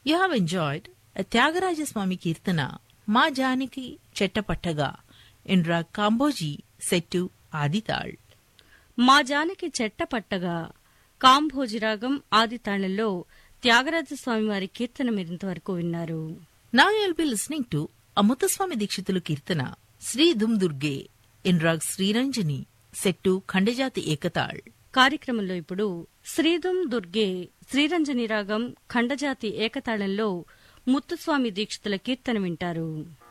you have enjoyed Thyagarajaswamy కీర్తన మా జానికి చెట్టపట్టగా ఇండ్రా కాంబోజీ సెట్టు ఆదితాళ్ మా జానకి చెట్ట పట్టగా కాంభోజిరాగం ఆది తాళంలో త్యాగరాజస్వామి వారి కీర్తన మీరింతవరకు విన్నారు Now you'll be listening to అమృతస్వామి Dikshitulu కీర్తన శ్రీ దుమ్ దుర్గే ఇన్రాగ్ శ్రీరంజని సెట్టు ఖండజాతి ఏకతాళ్ కార్యక్రమంలో ఇప్పుడు శ్రీదుం దుర్గే శ్రీరంజని రాగం ఖండజాతి ఏకతాళంలో ముత్తుస్వామి దీక్షితుల కీర్తన వింటారు